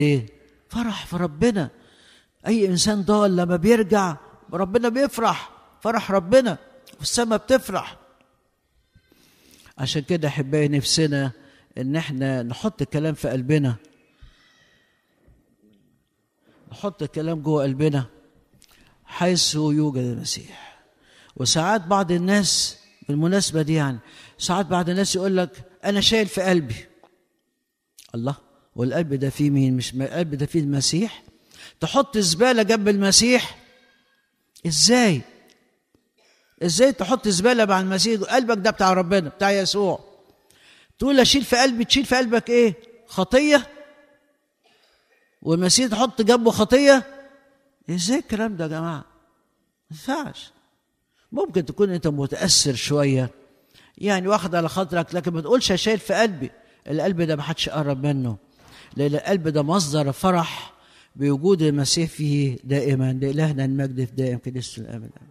ايه فرح في ربنا اي انسان ضال لما بيرجع ربنا بيفرح فرح ربنا والسماء بتفرح عشان كده احبائي نفسنا ان احنا نحط كلام في قلبنا نحط الكلام جوه قلبنا حيث يوجد المسيح وساعات بعض الناس بالمناسبة دي يعني ساعات بعض الناس يقول لك أنا شايل في قلبي الله والقلب ده فيه مين مش القلب ده فيه المسيح تحط زبالة جنب المسيح ازاي ازاي تحط زبالة مع المسيح قلبك ده بتاع ربنا بتاع يسوع تقول اشيل في قلبي تشيل في قلبك ايه خطية والمسيح تحط جنبه خطية ازاي الكلام ده يا جماعة ما ينفعش ممكن تكون انت متأثر شوية يعني واخد على خاطرك لكن ما تقولش شايل في قلبي القلب ده ما حدش قرب منه لأن القلب ده مصدر فرح بوجود المسيح فيه دائما لإلهنا المجد في دائم كنيسة الأمل